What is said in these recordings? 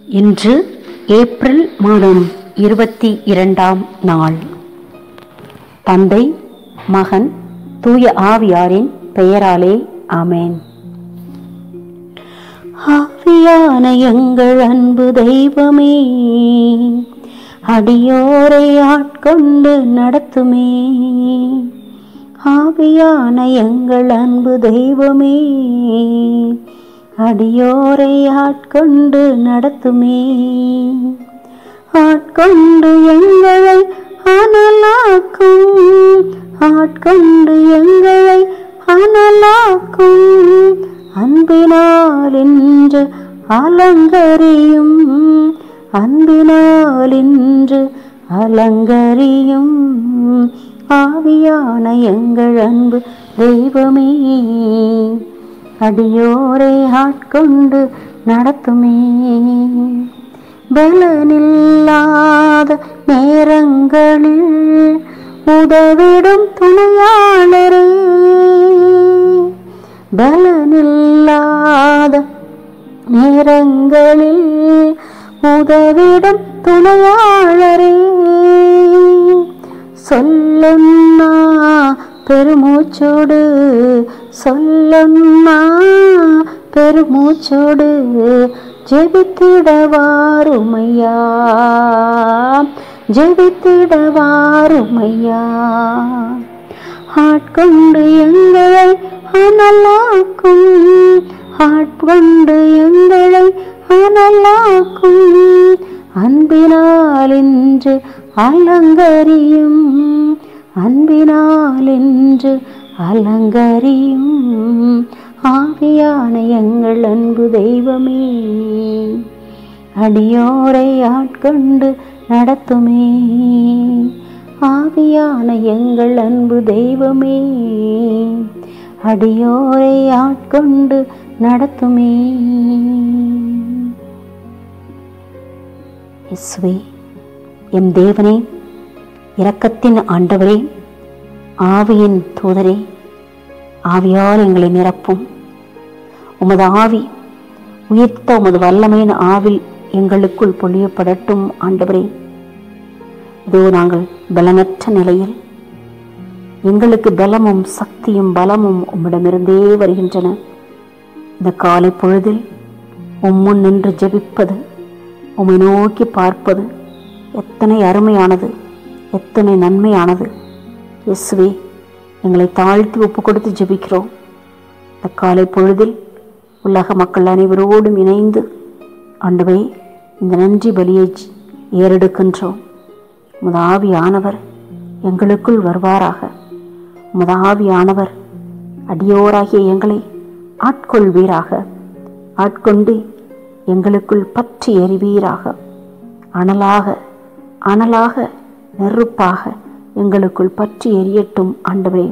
இன்று ஏப்ரல் மாதம் இருபத்தி இரண்டாம் நாள் தந்தை மகன் தூய ஆவியாரின் பெயராலே ஆமேன் ஆவியான எங்கள் அன்பு தெய்வமே அடியோரை ஆட்கொண்டு நடத்துமே ஆவியான எங்கள் அன்பு தெய்வமே அடியோரை ஆட்கொண்டு நடத்துமே ஆட்கொண்டு எங்களை அனலாக்கும் ஆட்கொண்டு எங்களை அனலாக்கும் அன்பினால் இன்று அலங்கரியும் அன்பினால் இன்று அலங்கரியும் ஆவியான எங்கள் அன்பு தெய்வமே அடியோரை ஆட்கொண்டு நடத்துமே பலனில்லாத நேரங்களில் உதவிடும் துணையாளரே பலனில்லாத நேரங்களில் உதவிடும் துணையாளரே சொல்லன்னா பெருமூச்சோடு சொல்லன்னா பெருமூச்சோடு ஜெபித்திடவாருமையா ஜெபித்திடவாருமையா ஆட்கொண்டு எங்களை அனலாக்கும் ஆட்கொண்டு எங்களை அனலாக்கும் அன்பினால் இன்று அலங்கரியும் அன்பினால் இன்று அலங்கரியும் ஆவியான எங்கள் அன்பு தெய்வமே அடியோரை ஆட்கொண்டு நடத்துமே ஆவியான எங்கள் அன்பு தெய்வமே அடியோரை ஆட்கொண்டு நடத்துமே இயேசுவே எம் தேவனே இரக்கத்தின் ஆண்டவரே ஆவியின் தூதரே ஆவியால் எங்களை நிரப்பும் உமது ஆவி உயிர்த்த உமது வல்லமையின் ஆவில் எங்களுக்குள் பொழியப்படட்டும் ஆண்டவரே இதோ நாங்கள் பலனற்ற நிலையில் எங்களுக்கு பலமும் சக்தியும் பலமும் உம்மிடமிருந்தே வருகின்றன இந்த காலை பொழுதில் உம்முன் நின்று ஜெபிப்பது உம்மை நோக்கி பார்ப்பது எத்தனை அருமையானது எத்தனை நன்மையானது இயேசுவே எங்களை தாழ்த்தி ஒப்பு கொடுத்து ஜெபிக்கிறோம் இந்த காலை பொழுதில் உலக மக்கள் அனைவரோடும் இணைந்து ஆண்டவே இந்த நன்றி பலியை ஏறெடுக்கின்றோம் உமது ஆவியானவர் எங்களுக்குள் வருவாராக உமது ஆவியானவர் அடியோராகிய எங்களை ஆட்கொள்வீராக ஆட்கொண்டு எங்களுக்குள் பற்றி எறிவீராக அனலாக அனலாக நெருப்பாக எங்களுக்குள் பற்றி எரியட்டும் ஆண்டவரே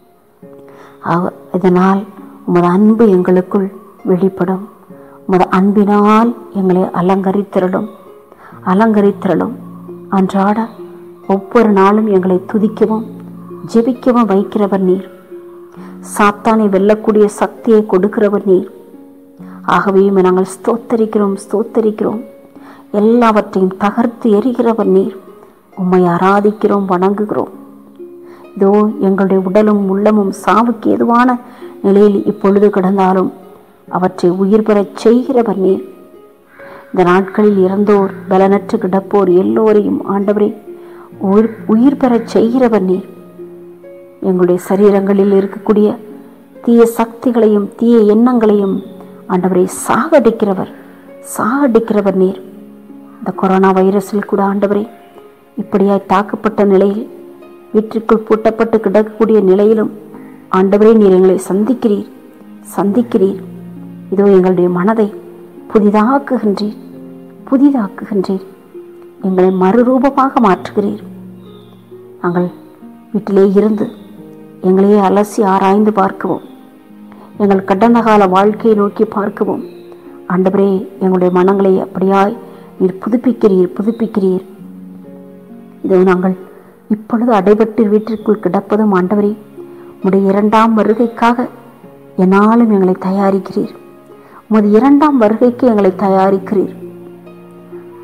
அவ இதனால் உமது அன்பு எங்களுக்குள் வெளிப்படும் உமது அன்பினால் எங்களை அலங்கரித்திரளும் அலங்கரித்திரளும் அன்றாட ஒவ்வொரு நாளும் எங்களை துதிக்கவும் ஜெபிக்கவும் வைக்கிறவர் நீர் சாத்தானை வெல்லக்கூடிய சக்தியை கொடுக்கிறவர் நீர் ஆகவே நாங்கள் ஸ்தோத்தரிக்கிறோம் ஸ்தோத்தரிக்கிறோம் எல்லாவற்றையும் தகர்த்து எரிகிறவர் நீர் உம்மை ஆராதிக்கிறோம் வணங்குகிறோம் இதோ எங்களுடைய உடலும் உள்ளமும் சாவுக்கு எதுவான நிலையில் இப்பொழுது கிடந்தாலும் அவற்றை உயிர் பெறச் செய்கிறவர் நீர் இந்த நாட்களில் இறந்தோர் பலனற்று கிடப்போர் எல்லோரையும் ஆண்டவரே உயிர் உயிர் பெறச் செய்கிறவர் நீர் எங்களுடைய சரீரங்களில் இருக்கக்கூடிய தீய சக்திகளையும் தீய எண்ணங்களையும் ஆண்டவரை சாகடிக்கிறவர் சாகடிக்கிறவர் நீர் இந்த கொரோனா வைரஸில் கூட ஆண்டவரே இப்படியாய் தாக்கப்பட்ட நிலையில் வீட்டிற்குள் பூட்டப்பட்டு கிடக்கக்கூடிய நிலையிலும் ஆண்டவரே நீர் எங்களை சந்திக்கிறீர் சந்திக்கிறீர் இதோ எங்களுடைய மனதை புதிதாக்குகின்றீர் புதிதாக்குகின்றீர் எங்களை மறுரூபமாக மாற்றுகிறீர் நாங்கள் வீட்டிலே இருந்து எங்களையே அலசி ஆராய்ந்து பார்க்கவும் எங்கள் கடந்த கால வாழ்க்கையை நோக்கி பார்க்கவும் ஆண்டவரே எங்களுடைய மனங்களை அப்படியாய் நீர் புதுப்பிக்கிறீர் புதுப்பிக்கிறீர் இதோ நாங்கள் இப்பொழுது அடைபட்டு வீட்டிற்குள் கிடப்பதும் ஆண்டவரே உடைய இரண்டாம் வருகைக்காக என்னாலும் எங்களை தயாரிக்கிறீர் உமது இரண்டாம் வருகைக்கு எங்களை தயாரிக்கிறீர்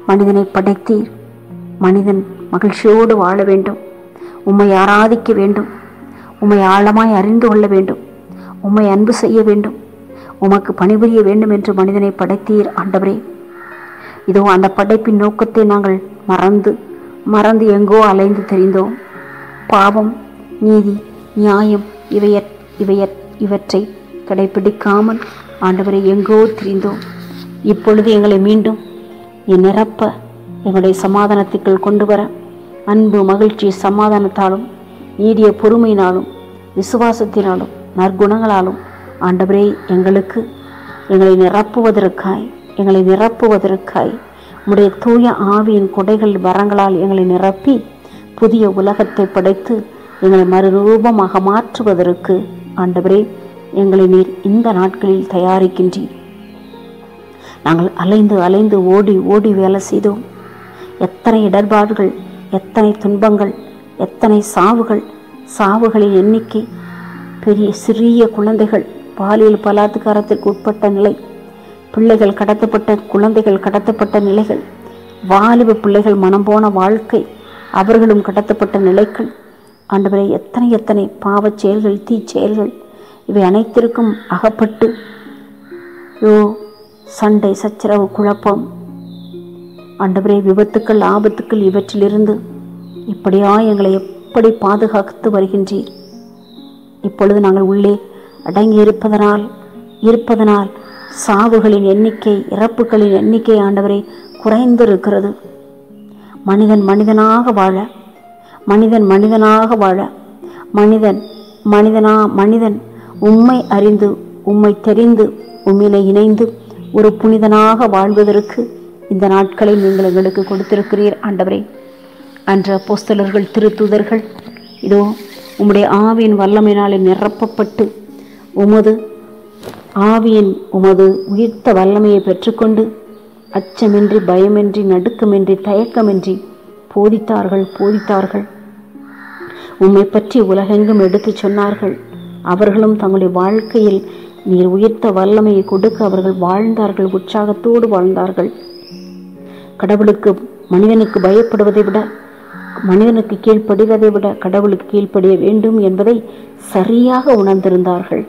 மனிதனை படைத்தீர் மனிதன் மகிழ்ச்சியோடு வாழ வேண்டும் உம்மை ஆராதிக்க வேண்டும் உம்மை ஆழமாய் அறிந்து கொள்ள வேண்டும் உம்மை அன்பு செய்ய வேண்டும் உமக்கு பணிபுரிய வேண்டும் என்று மனிதனை படைத்தீர் ஆண்டவரே இதோ அந்த படைப்பின் நோக்கத்தை நாங்கள் மறந்து மறந்து எங்கோ அலைந்து தெரிந்தோம் பாவம் நீதி நியாயம் இவைய இவைய இவற்றை கடைபிடிக்காமல் ஆண்டவரை எங்கோ திரிந்தோம் இப்பொழுது எங்களை மீண்டும் என் நிரப்ப எங்களுடைய சமாதானத்துக்குள் கொண்டு வர அன்பு மகிழ்ச்சி சமாதானத்தாலும் நீடிய பொறுமையினாலும் விசுவாசத்தினாலும் நற்குணங்களாலும் ஆண்டவரே எங்களுக்கு எங்களை நிரப்புவதற்காய் எங்களை நிரப்புவதற்காய் உம்முடைய தூய ஆவியின் கொடைகள் வரங்களால் எங்களை நிரப்பி புதிய உலகத்தை படைத்து எங்களை மறுரூபமாக மாற்றுவதற்கு ஆண்டவரே எங்களை நீர் இந்த நாட்களில் தயாரிக்கின்றீர் நாங்கள் அலைந்து அலைந்து ஓடி ஓடி வேலை செய்தோம் எத்தனை இடர்பாடுகள் எத்தனை துன்பங்கள் எத்தனை சாவுகள் சாவுகளின் எண்ணிக்கை பெரிய சிறிய குழந்தைகள் பாலியல் பலாத்காரத்திற்கு உட்பட்ட நிலை பிள்ளைகள் கடத்தப்பட்ட குழந்தைகள் கடத்தப்பட்ட நிலைகள் வாலிப பிள்ளைகள் மனம் போன வாழ்க்கை அவர்களும் கடத்தப்பட்ட நிலைகள் ஆண்டவரை எத்தனை எத்தனை பாவச் செயல்கள் தீச்செயல்கள் இவை அனைத்திற்கும் அகப்பட்டு யோ சண்டை சச்சரவு குழப்பம் ஆண்டவரே விபத்துக்கள் ஆபத்துக்கள் இவற்றிலிருந்து இப்படியா எங்களை எப்படி பாதுகாத்து வருகின்றீர் இப்பொழுது நாங்கள் உள்ளே அடங்கி இருப்பதனால் இருப்பதனால் சாவுகளின் எண்ணிக்கை இறப்புகளின் எண்ணிக்கை ஆண்டவரை குறைந்திருக்கிறது மனிதன் மனிதனாக வாழ மனிதன் மனிதனாக வாழ மனிதன் மனிதனா மனிதன் உம்மை அறிந்து உம்மை தெரிந்து உம்மினை இணைந்து ஒரு புனிதனாக வாழ்வதற்கு இந்த நாட்களை நீங்கள் எங்களுக்கு கொடுத்திருக்கிறீர் ஆண்டவரே அன்று அப்போஸ்தலர்கள் திருத்தூதர்கள் இதோ உம்முடைய ஆவியின் வல்லமையினாலே நிரப்பப்பட்டு உமது ஆவியின் உமது உயிர்த்த வல்லமையை பெற்றுக்கொண்டு அச்சமின்றி பயமின்றி நடுக்கமின்றி தயக்கமின்றி போதித்தார்கள் போதித்தார்கள் உம்மை பற்றி உலகெங்கும் எடுத்துச் சொன்னார்கள் அவர்களும் தங்களுடைய வாழ்க்கையில் நீர் உயிர்த்த வல்லமையை கொடுக்க அவர்கள் வாழ்ந்தார்கள் உற்சாகத்தோடு வாழ்ந்தார்கள் கடவுளுக்கு மனிதனுக்கு பயப்படுவதை விட மனிதனுக்கு கீழ்ப்படிவதை விட கடவுளுக்கு கீழ்ப்படிய வேண்டும் என்பதை சரியாக உணர்ந்திருந்தார்கள்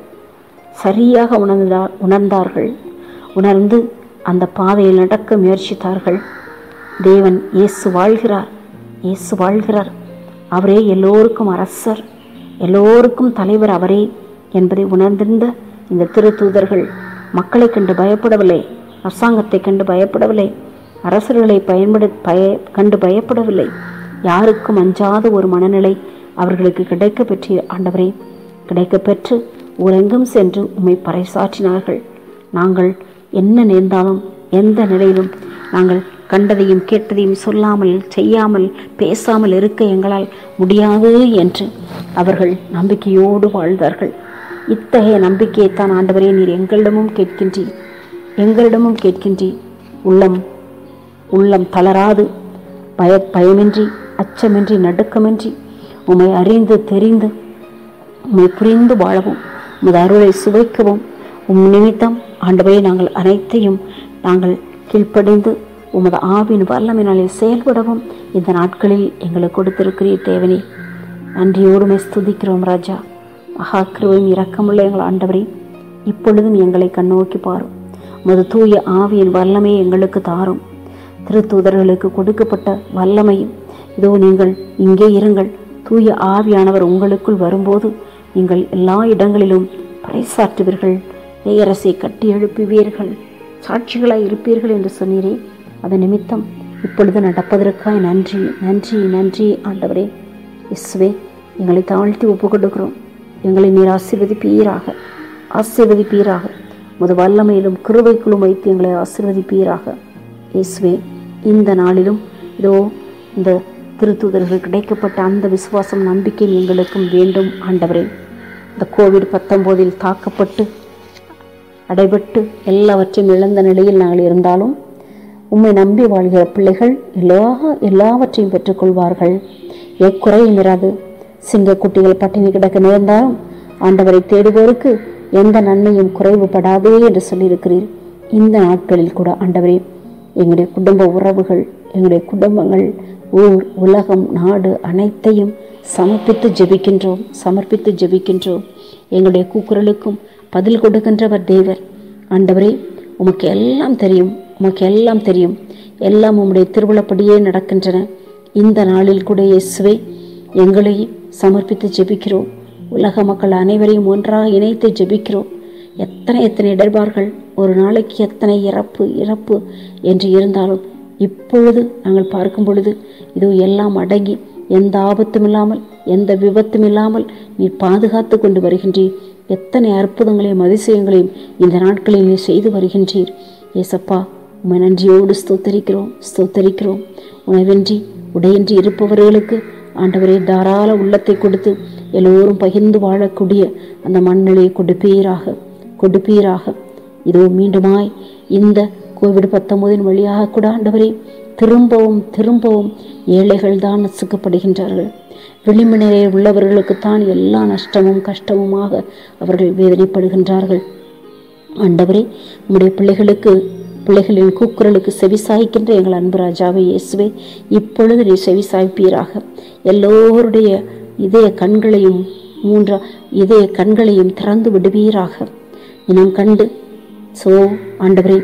சரியாக உணர்ந்தா உணர்ந்தார்கள் உணர்ந்து அந்த பாதையில் நடக்க முயற்சித்தார்கள் தேவன் இயேசு வாழ்கிறார் இயேசு வாழ்கிறார் அவரே எல்லோருக்கும் அரசர் எல்லோருக்கும் தலைவர் அவரே என்பதை உணர்ந்திருந்த இந்த திருத்தூதர்கள் மக்களை கண்டு பயப்படவில்லை அரசாங்கத்தை கண்டு பயப்படவில்லை அரசர்களை பயன்படு பய கண்டு பயப்படவில்லை யாருக்கும் அஞ்சாத ஒரு மனநிலை அவர்களுக்கு கிடைக்க பெற்ற ஆண்டவரே கிடைக்க பெற்று ஊரெங்கும் சென்று உம்மை பறைசாற்றினார்கள் நாங்கள் என்ன நேர்ந்தாலும் எந்த நிலையிலும் நாங்கள் கண்டதையும் கேட்டதையும் சொல்லாமல் செய்யாமல் பேசாமல் இருக்க எங்களால் முடியாது என்று அவர்கள் நம்பிக்கையோடு வாழ்ந்தார்கள் இத்தகைய நம்பிக்கையைத்தான் ஆண்டவரே நீர் எங்களிடமும் கேட்கின்றீர் எங்களிடமும் கேட்கின்றீர் உள்ளம் உள்ளம் தளராது பய பயமின்றி அச்சமின்றி நடுக்கமின்றி உம்மை அறிந்து தெரிந்து உம்மை புரிந்து வாழவும் உமது அருளை சுவைக்கவும் உம் நிமித்தம் ஆண்டவரே நாங்கள் அனைத்தையும் நாங்கள் கீழ்ப்படிந்து உமது ஆவின் வல்லமினாலே செயல்படவும் இந்த நாட்களில் எங்களுக்கு கொடுத்திருக்கிறீர் தேவனே நன்றியோடுமே ஸ்துதிக்கிறோம் ராஜா மகா கிருபையும் இரக்கமுள்ள எங்கள் ஆண்டவரே இப்பொழுதும் எங்களை கண்ணோக்கி பாரும் உமது தூய ஆவியின் வல்லமையை எங்களுக்கு தாரும் திருத்தூதர்களுக்கு கொடுக்கப்பட்ட வல்லமையும் இதோ நீங்கள் இங்கே இருங்கள் தூய ஆவியானவர் உங்களுக்குள் வரும்போது நீங்கள் எல்லா இடங்களிலும் பறைசாற்றுவீர்கள் பேரரசை கட்டி எழுப்புவீர்கள் சாட்சிகளாய் இருப்பீர்கள் என்று சொன்னீரே அதன் நிமித்தம் இப்பொழுது நடப்பதற்காய் நன்றி நன்றி நன்றி ஆண்டவரே இஸ்வே எங்களை தாழ்த்தி ஒப்பு கொடுக்கிறோம் எங்களை நீர் ஆசீர்வதிப்பீராக ஆசீர்வதிப்பீராக முத வல்லமையிலும் கிருபைக்குள்ளும் வைத்து எங்களை ஆசீர்வதிப்பீராக இயேசுவே இந்த நாளிலும் இதோ இந்த திருத்தூதர்கள் கிடைக்கப்பட்ட அந்த விசுவாசம் நம்பிக்கை எங்களுக்கும் வேண்டும் ஆண்டவரே இந்த கோவிட் பத்தொம்போதில் தாக்கப்பட்டு அடைபட்டு எல்லாவற்றையும் இழந்த நிலையில் நாங்கள் இருந்தாலும் உம்மை நம்பி வாழ்கிற பிள்ளைகள் எல்லா எல்லாவற்றையும் பெற்றுக்கொள்வார்கள் எக்குறையும் இராது சிங்கக்குட்டிகள் பட்டினி கிடக்க நேர்ந்தாலும் ஆண்டவரை தேடுவோருக்கு எந்த நன்மையும் குறைவுபடாதே என்று சொல்லியிருக்கிறீர் இந்த நாட்களில் கூட ஆண்டவரே எங்களுடைய குடும்ப உறவுகள் எங்களுடைய குடும்பங்கள் ஊர் உலகம் நாடு அனைத்தையும் சமர்ப்பித்து ஜெபிக்கின்றோம் சமர்ப்பித்து ஜெபிக்கின்றோம் எங்களுடைய கூக்குரலுக்கும் பதில் கொடுக்கின்றவர் தேவர் ஆண்டவரே உமக்கு எல்லாம் தெரியும் உமக்கு எல்லாம் தெரியும் எல்லாம் உம்முடைய திருவிழப்படியே நடக்கின்றன இந்த நாளில் கூட இயேசுவே எங்களையும் சமர்ப்பித்து ஜெபிக்கிறோம் உலக மக்கள் அனைவரையும் ஒன்றாக இணைத்து ஜெபிக்கிறோம் எத்தனை எத்தனை இடர்பார்கள் ஒரு நாளைக்கு எத்தனை இறப்பு இறப்பு என்று இருந்தாலும் இப்பொழுது நாங்கள் பார்க்கும் பொழுது இது எல்லாம் அடங்கி எந்த ஆபத்தும் இல்லாமல் எந்த விபத்தும் இல்லாமல் நீ பாதுகாத்து கொண்டு வருகின்றீர் எத்தனை அற்புதங்களையும் அதிசயங்களையும் இந்த நாட்களில் நீ செய்து வருகின்றீர் ஏசப்பா உமை நன்றியோடு ஸ்தோத்தரிக்கிறோம் ஸ்தோத்தரிக்கிறோம் உணவின்றி உடையின்றி இருப்பவர்களுக்கு ஆண்டவரே தாராள உள்ளத்தை கொடுத்து எல்லோரும் பகிர்ந்து வாழக்கூடிய அந்த மண்ணிலையை கொடுப்பீராக கொடுப்பீராக இதோ மீண்டுமாய் இந்த கோவிட் பத்தொன்பதின் வழியாக கூட ஆண்டவரே திரும்பவும் திரும்பவும் ஏழைகள் தான் நசுக்கப்படுகின்றார்கள் விளிம்பு உள்ளவர்களுக்குத்தான் எல்லா நஷ்டமும் கஷ்டமுமாக அவர்கள் வேதனைப்படுகின்றார்கள் ஆண்டவரே உம்முடைய பிள்ளைகளுக்கு பிள்ளைகளின் கூக்குரலுக்கு செவிசாய்க்கின்ற எங்கள் அன்பு ராஜாவை இயேசுவே இப்பொழுது நீ செவிசாய்ப்பீராக எல்லோருடைய இதய கண்களையும் மூன்றா இதய கண்களையும் திறந்து விடுவீராக இனம் கண்டு சோ ஆண்டவரே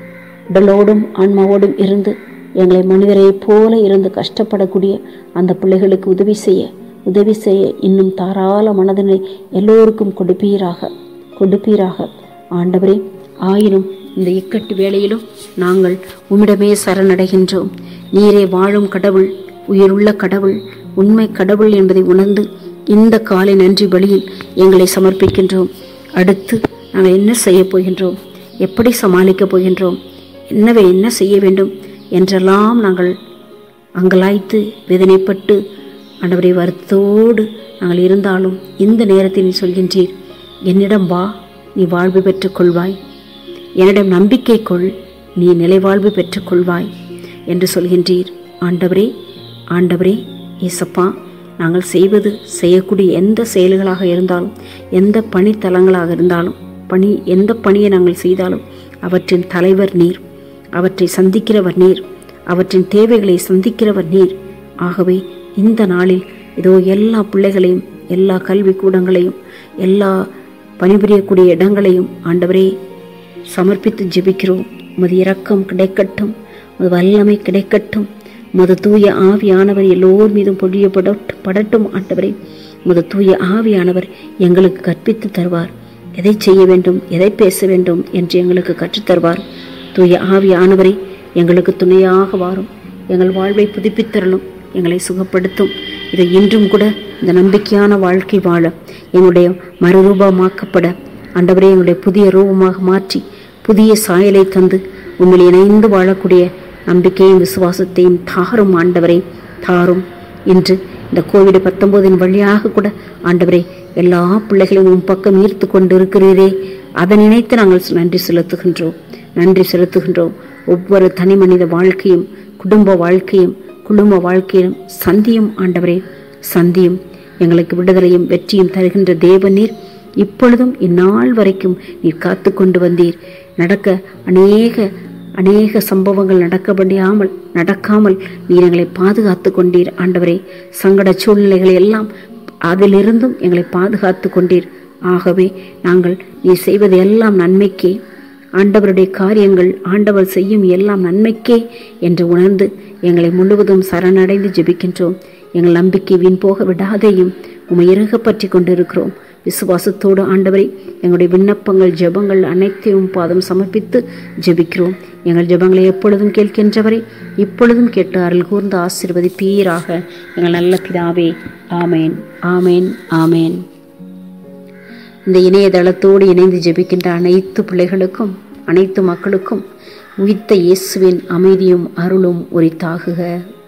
உடலோடும் ஆன்மாவோடும் இருந்து எங்களை மனிதரைப் போல இருந்து கஷ்டப்படக்கூடிய அந்த பிள்ளைகளுக்கு உதவி செய்ய உதவி செய்ய இன்னும் தாராள மனதினை எல்லோருக்கும் கொடுப்பீராக கொடுப்பீராக ஆண்டவரே ஆயினும் இந்த இக்கட்டு வேளையிலும் நாங்கள் உம்மிடமே சரணடைகின்றோம் நீரே வாழும் கடவுள் உயிருள்ள கடவுள் உண்மை கடவுள் என்பதை உணர்ந்து இந்த காலை நன்றி வழியில் எங்களை சமர்ப்பிக்கின்றோம் அடுத்து நாங்கள் என்ன செய்ய போகின்றோம் எப்படி சமாளிக்கப் போகின்றோம் என்னவை என்ன செய்ய வேண்டும் என்றெல்லாம் நாங்கள் அங்கலாய்த்து வேதனைப்பட்டு ஆண்டவரை வருத்தத்தோடு நாங்கள் இருந்தாலும் இந்த நேரத்தில் நீ சொல்கின்றீர் என்னிடம் வா நீ வாழ்வு பெற்றுக் கொள்வாய் என்னிடம் நம்பிக்கை கொள் நீ நிலைவாழ்வு பெற்றுக் கொள்வாய் என்று சொல்கின்றீர் ஆண்டவரே ஆண்டவரே ஏசப்பா நாங்கள் செய்வது செய்யக்கூடிய எந்த செயல்களாக இருந்தாலும் எந்த பணித்தலங்களாக இருந்தாலும் பணி எந்த பணியை நாங்கள் செய்தாலும் அவற்றின் தலைவர் நீர் அவற்றை சந்திக்கிறவர் நீர் அவற்றின் தேவைகளை சந்திக்கிறவர் நீர் ஆகவே இந்த நாளில் இதோ எல்லா பிள்ளைகளையும் எல்லா கல்வி கூடங்களையும் எல்லா பணிபுரியக்கூடிய இடங்களையும் ஆண்டவரே சமர்ப்பித்து ஜெபிக்கிறோம் உமது இரக்கம் கிடைக்கட்டும் உமது வல்லமை கிடைக்கட்டும் உமது தூய ஆவியானவர் எல்லோர் மீதும் பொழியப்பட படட்டும் ஆண்டவரே உமது தூய ஆவியானவர் எங்களுக்கு கற்பித்து தருவார் எதை செய்ய வேண்டும் எதை பேச வேண்டும் என்று எங்களுக்கு கற்றுத் தருவார் தூய ஆவியானவரே எங்களுக்கு துணையாக வாரும் எங்கள் வாழ்வை புதுப்பித்தரலும் எங்களை சுகப்படுத்தும் இதை இன்றும் கூட இந்த நம்பிக்கையான வாழ்க்கை வாழ எங்களுடைய மறுரூபமாக்கப்பட ஆண்டவரே எங்களுடைய புதிய ரூபமாக மாற்றி புதிய சாயலை தந்து உண்மையில் இணைந்து வாழக்கூடிய நம்பிக்கையும் விசுவாசத்தையும் தாரும் ஆண்டவரே தாரும் இன்று இந்த கோவிட் பத்தொன்பதின் வழியாக கூட ஆண்டவரே எல்லா பிள்ளைகளையும் உன் பக்கம் ஈர்த்து கொண்டு இருக்கிறீரே அதை நினைத்து நாங்கள் நன்றி செலுத்துகின்றோம் நன்றி செலுத்துகின்றோம் ஒவ்வொரு தனி மனித வாழ்க்கையும் குடும்ப வாழ்க்கையும் குடும்ப வாழ்க்கையிலும் சந்தியும் ஆண்டவரே சந்தியும் எங்களுக்கு விடுதலையும் வெற்றியும் தருகின்ற தேவநீர் இப்பொழுதும் இந்நாள் வரைக்கும் நீர் காத்து கொண்டு வந்தீர் நடக்க அநேக அநேக சம்பவங்கள் நடக்க முடியாமல் நடக்காமல் நீர் எங்களை பாதுகாத்து கொண்டீர் ஆண்டவரே சங்கட சூழ்நிலைகளை எல்லாம் அதிலிருந்தும் எங்களை பாதுகாத்து கொண்டீர் ஆகவே நாங்கள் நீ செய்வது எல்லாம் நன்மைக்கே ஆண்டவருடைய காரியங்கள் ஆண்டவர் செய்யும் எல்லாம் நன்மைக்கே என்று உணர்ந்து எங்களை முழுவதும் சரணடைந்து ஜெபிக்கின்றோம் எங்கள் நம்பிக்கை வீண் போக விடாதையும் உமை இறுக பற்றி கொண்டிருக்கிறோம் விசுவாசத்தோடு ஆண்டவரை எங்களுடைய விண்ணப்பங்கள் ஜெபங்கள் அனைத்தையும் பாதம் சமர்ப்பித்து ஜெபிக்கிறோம் எங்கள் ஜெபங்களை எப்பொழுதும் கேட்கின்றவரை இப்பொழுதும் கேட்டு அருள் கூர்ந்து ஆசிர்வதிப்பீராக எங்கள் நல்ல பிதாவே ஆமேன் ஆமேன் ஆமேன் இந்த இணையதளத்தோடு இணைந்து ஜெபிக்கின்ற அனைத்து பிள்ளைகளுக்கும் அனைத்து மக்களுக்கும் உயிர்த்த இயேசுவின் அமைதியும் அருளும் உரித்தாகுக